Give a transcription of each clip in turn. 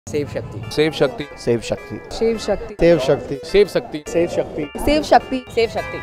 save शक्ति save शक्ति save शक्ति शिव शक्ति सेव शक्ति सेव शक्ति सेव शक्ति शिव शक्ति सेव शक्ति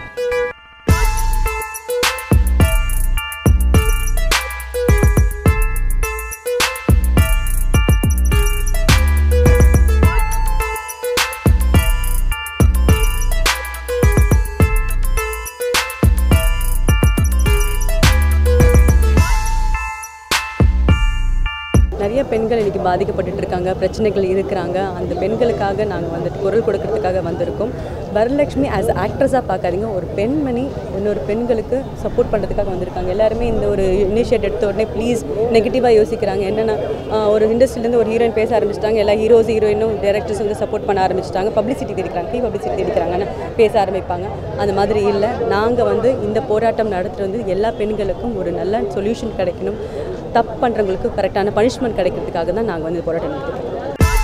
நிறைய பெண்கள் இன்னைக்கு பாதிக்கப்பட்டுட்டு இருக்காங்க பிரச்சனைகள் இருக்கிறாங்க அந்த பெண்களுக்காக நாங்கள் வந்துட்டு குரல் கொடுக்கறதுக்காக வந்திருக்கோம் வரலட்சுமி ஆஸ் ஆக்ட்ரஸாக பார்க்காதீங்க ஒரு பெண்மணி இன்னொரு பெண்களுக்கு சப்போர்ட் பண்ணுறதுக்காக வந்திருக்காங்க எல்லாருமே இந்த ஒரு இனிஷியேட் எடுத்த உடனே ப்ளீஸ் நெகட்டிவாக யோசிக்கிறாங்க என்னென்னா ஆஹ், ஒரு இண்டஸ்ட்ரியிலேருந்து ஒரு ஹீரோயின் பேச ஆரம்பிச்சிட்டாங்க எல்லா ஹீரோஸ் ஹீரோயினும் டேரக்டர்ஸ் வந்து சப்போர்ட் பண்ண ஆரம்பிச்சிட்டாங்க பப்ளிசிட்டி தெரிவிக்கிறாங்க ஃப்ரீ பப்ளிசிட்டி தெரிவிக்கிறாங்கன்னு பேச ஆரம்பிப்பாங்க அந்த மாதிரி இல்லை நாங்கள் வந்து இந்த போராட்டம் நடத்துகிறது வந்து எல்லா பெண்களுக்கும் ஒரு நல்ல சொல்யூஷன் கிடைக்கணும் தப்பு பண்ணுறவங்களுக்கு கரெக்டான பனிஷ்மெண்ட் கிடைக்கிறதுக்காக தான் நாங்கள் வந்து இந்த போராட்டம் நடத்திட்டு இருக்கோம்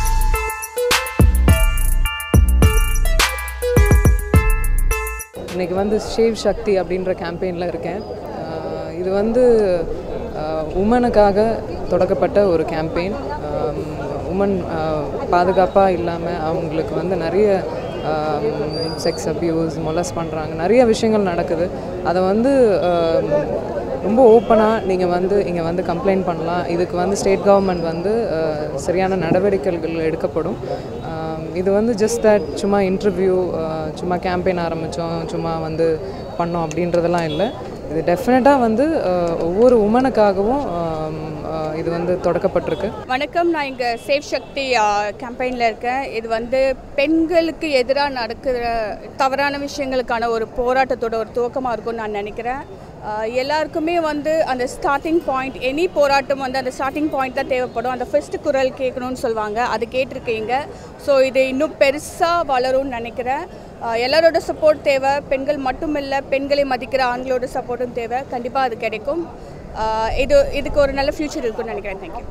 இன்னைக்கு வந்து ஷேவ் சக்தி அப்படின்ற கேம்பெயினில் இருக்கேன் ஆஹ் இது வந்து உமனுக்காக தொடக்கப்பட்ட ஒரு கேம்பெயின் உமன் பாதுகாப்பாக இல்லாமல் அவங்களுக்கு வந்து நிறைய செக்ஸ் அப்யூஸ் மொலஸ் பண்ணுறாங்க நிறைய விஷயங்கள் நடக்குது அதை வந்து ஆம், ரொம்ப ஓப்பனாக நீங்கள் வந்து இங்கே வந்து கம்ப்ளைண்ட் பண்ணலாம் இதுக்கு வந்து ஸ்டேட் கவர்மெண்ட் வந்து ஆஹ், சரியான நடவடிக்கைகள் எடுக்கப்படும் ஆம், இது வந்து ஜஸ்ட் தட் சும்மா இன்டர்வியூ சும்மா கேம்பெயின் ஆரம்பித்தோம் சும்மா வந்து பண்ணோம் அப்படின்றதெல்லாம் இல்லை இது டெஃபினட்டாக வந்து ஆஹ், ஒவ்வொரு உமனுக்காகவும் ஆம், ஆஹ், இது வந்து தொடக்கப்பட்டிருக்கு வணக்கம் நான் இங்கே சேவ் சக்தி கேம்பெயினில் இருக்கேன் இது வந்து பெண்களுக்கு எதிராக நடக்கிற தவறான விஷயங்களுக்கான ஒரு போராட்டத்தோட ஒரு துவக்கமாக இருக்கும்னு நான் நினைக்கிறேன் ஆஹ் எல்லாருக்குமே வந்து அந்த ஸ்டார்டிங் பாயிண்ட் எனி போராட்டம் வந்து அந்த ஸ்டார்டிங் பாயிண்ட் தான் தேவைப்படும் அந்த ஃபர்ஸ்ட் குரல் கேட்கணும்னு சொல்லுவாங்க அது கேட்டிருக்கீங்க ஸோ இது இன்னும் பெருசாக வளரும்னு நினைக்கிறேன் ஆஹ் எல்லாரோட சப்போர்ட் தேவை பெண்கள் மட்டும் இல்லை பெண்களை மதிக்கிற ஆண்களோட சப்போர்ட்டும் தேவை கண்டிப்பாக அது கிடைக்கும் ஆஹ் இது இதுக்கு ஒரு நல்ல ஃப்யூச்சர் இருக்கும்னு நினைக்கிறேன் தேங்க்யூ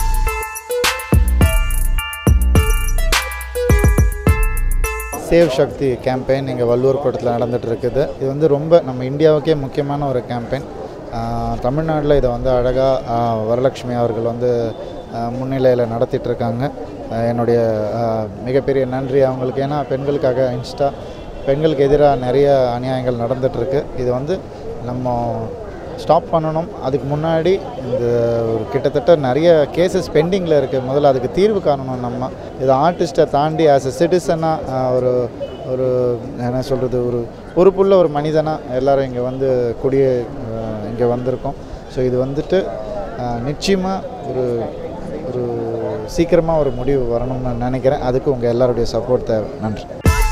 சேவ் சக்தி கேம்பெயின் இங்கே வள்ளுவர் கோட்டத்தில் நடந்துட்டு இருக்குது இது வந்து ரொம்ப நம்ம இந்தியாவுக்கே முக்கியமான ஒரு கேம்பெயின் தமிழ்நாட்டில் இதை வந்து அழகாக வரலட்சுமி அவர்கள் வந்து முன்னிலையில் நடத்திட்டு இருக்காங்க ஆஹ் என்னுடைய ஆஹ், மிகப்பெரிய நன்றி அவங்களுக்கு ஏன்னா பெண்களுக்காக இன்ஸ்டா பெண்களுக்கு எதிராக நிறைய அநியாயங்கள் நடந்துகிட்ருக்கு இது வந்து நம்ம ஸ்டாப் பண்ணணும் அதுக்கு முன்னாடி இந்த ஒரு கிட்டத்தட்ட நிறைய கேசஸ் பெண்டிங்கில் இருக்குது முதல்ல அதுக்கு தீர்வு காணணும் நம்ம இது ஆர்டிஸ்ட்டை தாண்டி ஆஸ் எ சிட்டிசனாக ஒரு ஒரு என்ன சொல்கிறது ஒரு பொறுப்புள்ள ஒரு மனிதனாக எல்லாரும் இங்கே வந்து குடிய இங்கே வந்திருக்கோம் ஸோ இது வந்துட்டு நிச்சயமாக ஒரு ஒரு சீக்கிரமாக ஒரு முடிவு வரணும்னு நினைக்கிறேன் அதுக்கு உங்கள் எல்லாருடைய சப்போர்ட் தேவை நன்றி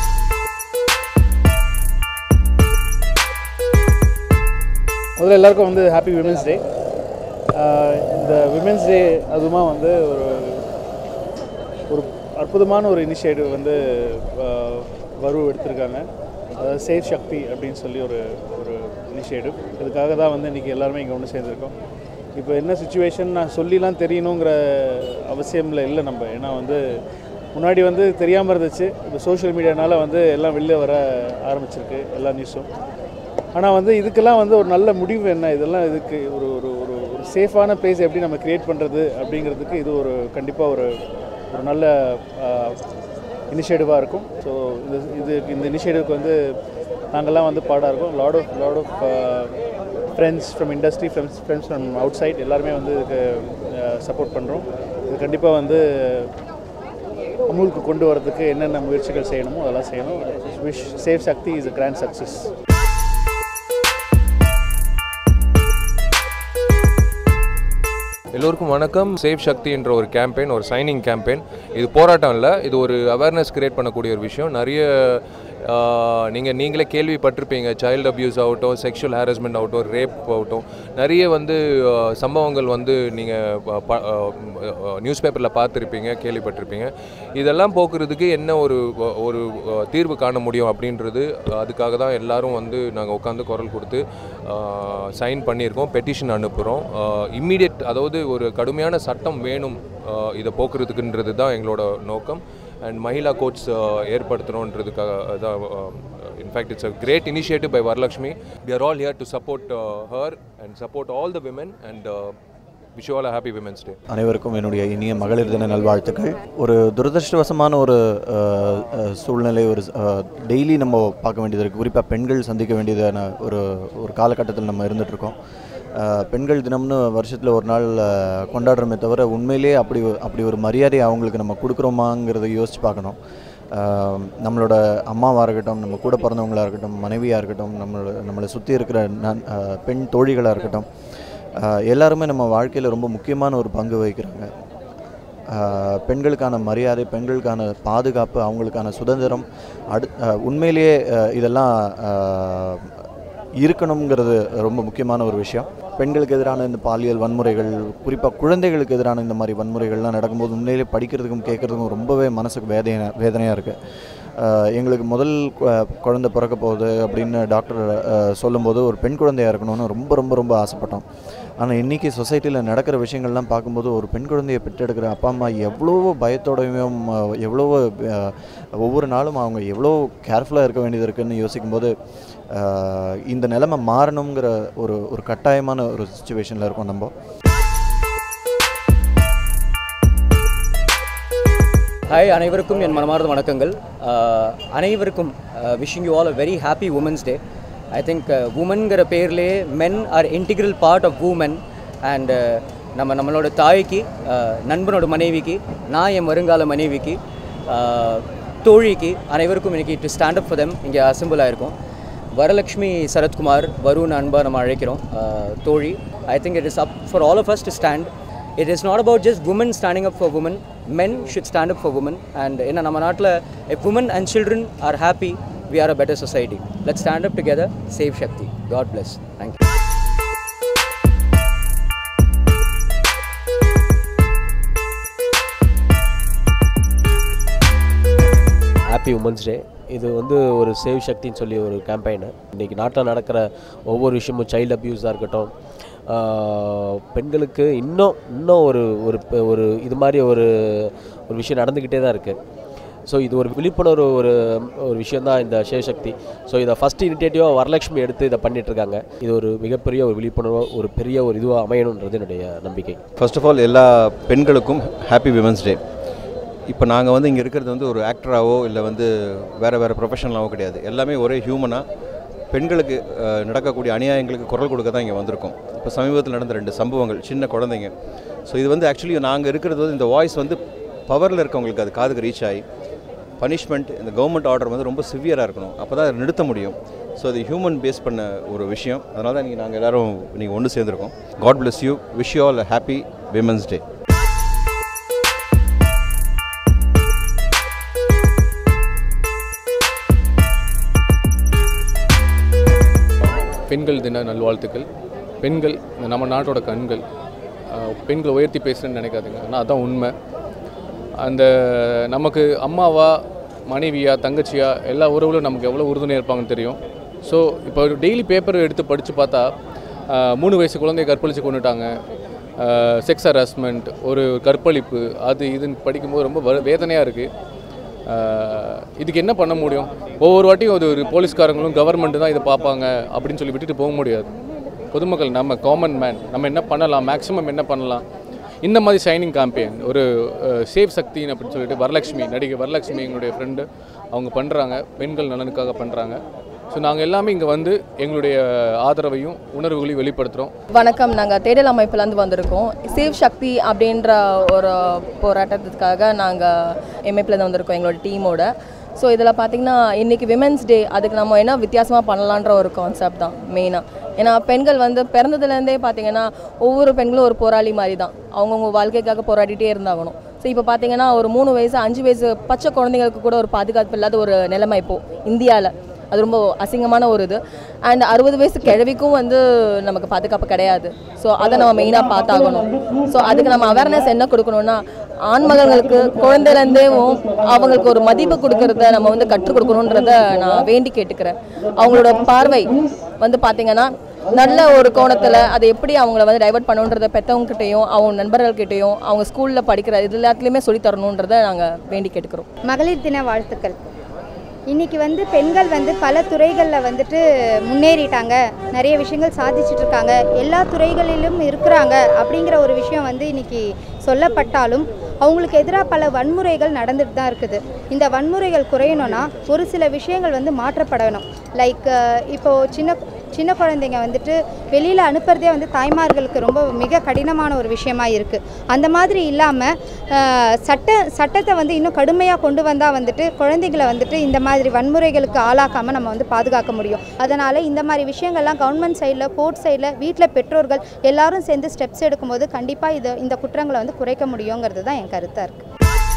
முதல்ல எல்லாருக்கும் வந்து ஹாப்பி விமென்ஸ் டே இந்த விமென்ஸ் டே அதுவுமா வந்து ஒரு ஒரு அற்புதமான ஒரு இனிஷியேட்டிவ் வந்து ஆஹ், வரு எடுத்திருக்காங்க அதாவது சேவ் சக்தி அப்படின்னு சொல்லி ஒரு ஒரு இனிஷியேட்டிவ் இதுக்காக தான் வந்து இன்றைக்கி எல்லாருமே இங்கே ஒன்று சேர்ந்துருக்கோம் இப்போ என்ன சுச்சுவேஷன் நான் சொல்லிலாம் தெரியணுங்கிற அவசியமில் இல்லை நம்ம ஏன்னா வந்து முன்னாடி வந்து தெரியாமல் இருந்துச்சு இப்போ சோஷியல் மீடியானால வந்து எல்லாம் வெளில வர ஆரம்பிச்சிருக்கு எல்லா நியூஸும் ஆனால் வந்து இதுக்கெல்லாம் வந்து ஒரு நல்ல முடிவு என்ன இதெல்லாம் இதுக்கு ஒரு ஒரு ஒரு ஒரு சேஃபான பிளேஸ் எப்படி நம்ம கிரியேட் பண்ணுறது அப்படிங்கிறதுக்கு இது ஒரு கண்டிப்பாக ஒரு ஒரு நல்ல இனிஷியேட்டிவாக இருக்கும் ஸோ இது இது இந்த இனிஷியேட்டிவ்க்கு வந்து நாங்கள்லாம் வந்து பாடாக இருக்கோம் lot of lot of friends from industry friends friends from outside எல்லாருமே வந்து இதுக்கு சப்போர்ட் பண்ணுறோம் இது கண்டிப்பாக வந்து அமுலுக்கு கொண்டு வரதுக்கு என்னென்ன முயற்சிகள் செய்யணுமோ அதெல்லாம் செய்யணும் wish save Shakti is a grand success எல்லோருக்கும் வணக்கம் சேவ் சக்தின்ற ஒரு கேம்பெயின் ஒரு சைனிங் கேம்பெயின் இது போராட்டம் இல்லை இது ஒரு அவேர்னஸ் கிரியேட் பண்ணக்கூடிய ஒரு விஷயம் நிறைய நீங்கள் நீங்களே கேள்விப்பட்டிருப்பீங்க சைல்டு அப்யூஸ் ஆகட்டும் செக்ஷுவல் ஹாரஸ்மெண்ட் ஆகட்டும் ரேப் ஆகட்டும் நிறைய வந்து ஆஹ், சம்பவங்கள் வந்து நீங்கள் நியூஸ் பேப்பரில் பார்த்துருப்பீங்க கேள்விப்பட்டிருப்பீங்க இதெல்லாம் போக்குறதுக்கு என்ன ஒரு ஒரு ஆஹ், தீர்வு காண முடியும் அப்படின்றது அதுக்காக தான் எல்லாரும் வந்து நாங்கள் உட்காந்து குரல் கொடுத்து சைன் பண்ணியிருக்கோம் பெட்டிஷன் அனுப்புகிறோம் இம்மீடியட் அதாவது ஒரு கடுமையான சட்டம் வேணும் ஆஹ், இதை போக்குறதுக்குன்றது தான் எங்களோட நோக்கம் அண்ட் மஹிளா கோட்ஸ் ஏற்படுத்தணுன்றதுக்காக தான் in fact it's a great initiative by Varalakshmi we are all here to support her and support all the women and wish all happy women's day அனைவருக்கும் என்னுடைய இனிய மகளிர் தின நல்வாழ்த்துக்கள் ஒரு துரதிருஷ்டவசமான ஒரு அஹ், அஹ், சூழ்நிலை ஒரு டெய்லி நம்ம பார்க்க வேண்டியது இருக்குது குறிப்பாக பெண்கள் சந்திக்க வேண்டியதான ஒரு ஒரு காலகட்டத்தில் நம்ம இருந்துகிட்ருக்கோம் பெண்கள் தினம்னு வருஷத்தில் ஒரு நாள் அஹ், கொண்டாடுறோமே தவிர உண்மையிலேயே அப்படி ஒரு- அப்படி ஒரு மரியாதை அவங்களுக்கு நம்ம கொடுக்குறோமாங்கிறத யோசித்து பார்க்கணும் அஹ், நம்மளோட அம்மாவாக இருக்கட்டும் நம்ம கூட பிறந்தவங்களாக இருக்கட்டும் மனைவியாக இருக்கட்டும் நம்மளோட நம்மளை சுற்றி இருக்கிற நன் அஹ், பெண் தோழிகளாக இருக்கட்டும் ஆஹ் எல்லாருமே நம்ம வாழ்க்கையில் ரொம்ப முக்கியமான ஒரு பங்கு வகிக்கிறாங்க ஆஹ் பெண்களுக்கான மரியாதை பெண்களுக்கான பாதுகாப்பு அவங்களுக்கான சுதந்திரம் அடு ஆஹ் உண்மையிலேயே ஆஹ் இதெல்லாம் ஆஹ் இருக்கணுங்கிறது ரொம்ப முக்கியமான ஒரு விஷயம் பெண்களுக்கு எதிரான இந்த பாலியல் வன்முறைகள் குறிப்பாக குழந்தைகளுக்கு எதிரான இந்த மாதிரி வன்முறைகள்லாம் நடக்கும்போது உண்மையிலேயே படிக்கிறதுக்கும் கேட்குறதுக்கும் ரொம்பவே மனசுக்கு வேதனை வேதனையாக இருக்குது ஆஹ் எங்களுக்கு முதல் கு- குழந்தை பிறக்க போகுது அப்படின்னு டாக்டர் ஆஹ் சொல்லும்போது ஒரு பெண் குழந்தையாக இருக்கணும்னு ரொம்ப ரொம்ப ரொம்ப ஆசைப்பட்டோம் ஆனால் இன்றைக்கி சொசைட்டியில் நடக்கிற விஷயங்கள்லாம் பார்க்கும்போது ஒரு பெண் குழந்தையை பெற்றெடுக்கிற அப்பா அம்மா எவ்வளோ பயத்தோடையும் ஆஹ் எவ்வளவோ ஆஹ் ஒவ்வொரு நாளும் அவங்க எவ்வளோ கேர்ஃபுல்லாக இருக்க வேண்டியது இருக்குன்னு யோசிக்கும்போது ஆஹ் இந்த நிலைமை மாறணுங்கிற ஒரு ஒரு கட்டாயமான ஒரு சுச்சுவேஷனில் இருக்கோம் நம்ம ஹாய் அனைவருக்கும் என் மனமார்ந்த வணக்கங்கள் அஹ், அனைவருக்கும் wishing you all a very happy women's day I think உமன்கிற பேர்லேயே men are integral part of woman and நம்ம நம்மளோட தாய்க்கு அஹ், நண்பனோட மனைவிக்கு நான் என் வருங்கால மனைவிக்கு அஹ், தோழிக்கு அனைவருக்கும் இன்னைக்கு to stand up for them இங்கே அசம்பிள் ஆயிருக்கோம் வரலக்ஷ்மி சரத்குமார் வருண் அன்பா நம்ம அழைக்கிறோம் அஹ், தோழி I think it is up for all of us to stand it is not about just women standing up for women men should stand up for women and in நம்ம நாட்டில் if women and children are happy we are a better society let's stand up together save shakti god bless thank you happy women's day இது வந்து ஒரு save சக்தின்னு சொல்லி ஒரு campaign இன்றைக்கி நாட்டில் நடக்கிற ஒவ்வொரு விஷயமும் சைல்டு அப்யூஸாக இருக்கட்டும் ஆஹ் பெண்களுக்கு இன்னும் இன்னும் ஒரு ஒரு பெ- ஒரு இது மாதிரி ஒரு ஒரு விஷயம் நடந்துக்கிட்டே தான் இருக்குது ஸோ இது ஒரு விழிப்புணர்வு ஒரு ஒரு விஷயந்தான் இந்த சிவசக்தி ஸோ இதை ஃபஸ்ட் இனிஷியேட்டிவாக வரலட்சுமி எடுத்து இதை பண்ணிட்டு இருக்காங்க இது ஒரு மிகப்பெரிய ஒரு விழிப்புணர்வு ஒரு பெரிய ஒரு இதுவாக அமையணுன்றது என்னுடைய நம்பிக்கை ஃபர்ஸ்ட் ஆஃப் ஆல் எல்லா பெண்களுக்கும் ஹாப்பி விமன்ஸ் டே இப்போ நாங்கள் வந்து இங்கே இருக்கிறது வந்து ஒரு ஆக்டராகவோ இல்லை வந்து வேறு வேறு ப்ரொஃபஷனலாவோ கிடையாது எல்லாமே ஒரே ஹியூமனாக பெண்களுக்கு அஹ், நடக்கக்கூடிய அநியாயங்களுக்கு குரல் கொடுக்க தான் இங்கே வந்திருக்கோம் இப்போ சமீபத்தில் நடந்த ரெண்டு சம்பவங்கள் சின்ன குழந்தைங்க ஸோ இது வந்து ஆக்சுவலி நாங்கள் இருக்கிறது வந்து இந்த வாய்ஸ் வந்து பவரில் இருக்கவங்களுக்கு அது காதுக்கு ரீச் ஆகி பனிஷ்மெண்ட் இந்த கவர்மெண்ட் ஆர்டர் வந்து ரொம்ப சிவியராக இருக்கணும் அப்போ தான் அதை நிறுத்த முடியும் ஸோ அது ஹியூமன் பேஸ் பண்ண ஒரு விஷயம் அதனால தான் நீங்கள் நாங்கள் எல்லோரும் நீங்கள் ஒன்று சேர்ந்துருக்கோம் god bless you wish you all happy women's day பெண்கள் தின நல்வாழ்த்துக்கள் பெண்கள் இந்த நம்ம நாட்டோட கண்கள் அஹ், பெண்களை உயர்த்தி பேசுகிறேன்னு நினைக்காதுங்க ஆனால் அதான் உண்மை அந்த நமக்கு அம்மாவா மனைவியா தங்கச்சியா எல்லா உறவுகளும் நமக்கு எவ்வளோ உறுதுணையாக இருப்பாங்கன்னு தெரியும் ஸோ இப்போ டெய்லி பேப்பர் எடுத்து படித்து பார்த்தா அஹ், மூணு வயசு குழந்தைய கற்பழித்து கொண்டுட்டாங்க செக்ஸ் ஹராஸ்மெண்ட் ஒரு கற்பழிப்பு அது இதுன்னு படிக்கும்போது ரொம்ப வ- வேதனையாக இருக்குது ஆஹ் இதுக்கு என்ன பண்ண முடியும் ஒவ்வொரு வாட்டியும் அது ஒரு போலீஸ்காரங்களும் கவர்மெண்ட் தான் இதை பார்ப்பாங்க அப்படின்னு சொல்லி விட்டுட்டு போக முடியாது பொதுமக்கள் நம்ம காமன் மேன் நம்ம என்ன பண்ணலாம் மேக்ஸிமம் என்ன பண்ணலாம் இந்த மாதிரி ஷைனிங் கேம்பெயின் ஒரு சேவ் சக்தின்னு அப்படின்னு சொல்லிட்டு வரலட்சுமி நடிகை வரலட்சுமி எங்களுடைய ஃப்ரெண்டு அவங்க பண்ணுறாங்க பெண்கள் நலனுக்காக பண்ணுறாங்க ஸோ நாங்கள் எல்லாமே இங்கே வந்து எங்களுடைய ஆதரவையும் உணர்வுகளையும் வெளிப்படுத்துகிறோம் வணக்கம் நாங்கள் தேடல் அமைப்புலேருந்து வந்திருக்கோம் சேவ் சக்தி அப்படின்ற ஒரு போராட்டத்துக்காக நாங்கள் எம்ஐப்பிலேருந்து வந்திருக்கோம் எங்களோட டீமோட ஸோ இதில் பார்த்தீங்கன்னா இன்றைக்கி விமென்ஸ் டே அதுக்கு நம்ம என்ன வித்தியாசமாக பண்ணலான்ற ஒரு கான்செப்ட் தான் மெயினாக ஏன்னா பெண்கள் வந்து பிறந்ததுலேருந்தே பார்த்தீங்கன்னா ஒவ்வொரு பெண்களும் ஒரு போராளி மாதிரி தான் அவங்கவுங்க வாழ்க்கைக்காக போராடிட்டே இருந்தாகணும் ஸோ இப்போ பார்த்தீங்கன்னா ஒரு மூணு வயசு அஞ்சு வயசு பச்சை குழந்தைங்களுக்கு கூட ஒரு பாதுகாப்பு இல்லாத ஒரு நிலைமை இப்போது இந்தியாவில் அது ரொம்ப அசிங்கமான ஒரு இது அண்ட் அறுபது வயசு கிழவிக்கும் வந்து நமக்கு பாதுகாப்பு கிடையாது ஸோ அதை நம்ம மெயினாக பார்த்தாகணும் ஸோ அதுக்கு நம்ம அவேர்னஸ் என்ன கொடுக்கணும்னா ஆண்மகன்களுக்கு குழந்தையிலேருந்தேவும் அவங்களுக்கு ஒரு மதிப்பு கொடுக்கறத நம்ம வந்து கற்றுக் கொடுக்கணுன்றத நான் வேண்டி கேட்டுக்கிறேன் அவங்களோட பார்வை வந்து பார்த்தீங்கன்னா நல்ல ஒரு கோணத்தில் அதை எப்படி அவங்கள வந்து டைவர்ட் பண்ணுன்றத பெற்றவங்ககிட்டையும் அவங்க நண்பர்கள்கிட்டையும் அவங்க ஸ்கூலில் படிக்கிற இது எல்லாத்துலேயுமே சொல்லித் தரணுன்றதை நாங்கள் வேண்டி கேட்டுக்கிறோம் மகளிர் தின வாழ்த்துக்கள் இன்றைக்கி வந்து பெண்கள் வந்து பல துறைகளில் வந்துட்டு முன்னேறிட்டாங்க நிறைய விஷயங்கள் சாதிச்சுட்டு இருக்காங்க எல்லா துறைகளிலும் இருக்கிறாங்க அப்படிங்கிற ஒரு விஷயம் வந்து இன்றைக்கி சொல்லப்பட்டாலும் அவங்களுக்கு எதிராக பல வன்முறைகள் நடந்துட்டு தான் இருக்குது இந்த வன்முறைகள் குறையணும்னா ஒரு சில விஷயங்கள் வந்து மாற்றப்படணும் லைக் இப்போது சின்ன சின்ன குழந்தைங்க வந்துட்டு வெளியில் அனுப்புறதே வந்து தாய்மார்களுக்கு ரொம்ப மிக கடினமான ஒரு விஷயமா இருக்குது அந்த மாதிரி இல்லாமல் சட்ட சட்டத்தை வந்து இன்னும் கடுமையாக கொண்டு வந்தால் வந்துட்டு குழந்தைகளை வந்துட்டு இந்த மாதிரி வன்முறைகளுக்கு ஆளாக்காமல் நம்ம வந்து பாதுகாக்க முடியும் அதனால் இந்த மாதிரி விஷயங்கள்லாம் கவர்மெண்ட் சைடில் கோர்ட் சைடில் வீட்டில் பெற்றோர்கள் எல்லாரும் சேர்ந்து ஸ்டெப்ஸ் எடுக்கும்போது கண்டிப்பாக இது இந்த குற்றங்களை வந்து குறைக்க முடியுங்கிறது தான் என் கருத்தாக இருக்குது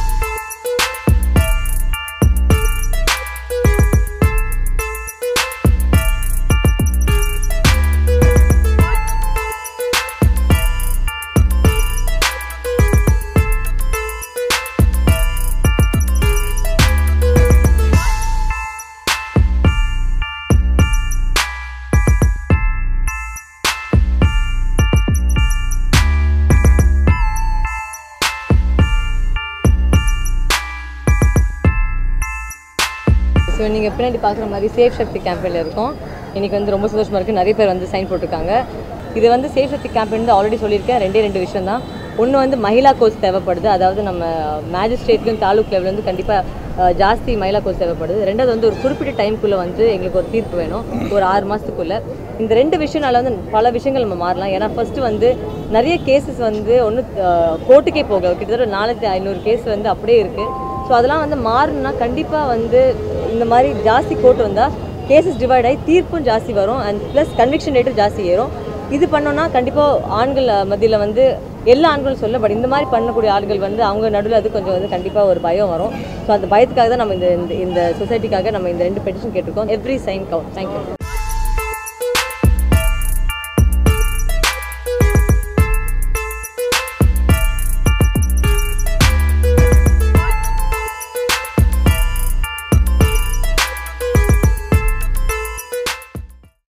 ஸோ நீங்கள் பின்னாடி பார்க்குற மாதிரி சேஃப் சக்தி கேம்பெயினில் இருக்கோம் இன்றைக்கி வந்து ரொம்ப சந்தோஷமாக இருக்குது நிறைய பேர் வந்து சைன் போட்டிருக்காங்க இது வந்து சேஃப் சக்தி கேம்பெயின் வந்து ஆல்ரெடி சொல்லியிருக்கேன் ரெண்டே ரெண்டு விஷயம் தான் ஒன்று வந்து மகிழா கோச் தேவைப்படுது அதாவது நம்ம மேஜிஸ்ட்ரேட்லையும் தாலுக் லெவலில் வந்து கண்டிப்பாக ஜாஸ்தி மகிழா கோச் தேவைப்படுது ரெண்டாவது வந்து ஒரு குறிப்பிட்ட டைம்குள்ளே வந்து எங்களுக்கு ஒரு தீர்ப்பு வேணும் ஒரு ஆறு மாதத்துக்குள்ளே இந்த ரெண்டு விஷயம்னால வந்து பல விஷயங்கள் நம்ம மாறலாம் ஏன்னா ஃபஸ்ட்டு வந்து நிறைய கேசஸ் வந்து ஒன்று கோர்ட்டுக்கே போக கிட்டத்தட்ட ஒரு நாலாயிரத்தி ஐநூறு கேஸ் வந்து அப்படியே இருக்குது ஸோ அதெல்லாம் வந்து மாறணும்னா கண்டிப்பாக வந்து இந்த மாதிரி ஜாஸ்தி கோர்ட் வந்தால் கேசஸ் டிவைட் ஆகி தீர்ப்பும் ஜாஸ்தி வரும் அண்ட் ப்ளஸ் கன்விக்ஷன் ரேட்டும் ஜாஸ்தி ஏறும் இது பண்ணோன்னா கண்டிப்பாக ஆண்கள் மத்தியில் வந்து எல்லா ஆண்களும் சொல்ல பட் இந்த மாதிரி பண்ணக்கூடிய ஆட்கள் வந்து அவங்க நடுவில் அது கொஞ்சம் வந்து கண்டிப்பாக ஒரு பயம் வரும் ஸோ அந்த பயத்துக்காக தான் நம்ம இந்த இந்த- இந்த சொசைட்டிக்காக நம்ம இந்த ரெண்டு பெட்டிஷன் கேட்டிருக்கோம் எவ்ரி சைன் கவுண்ட் தேங்க்யூ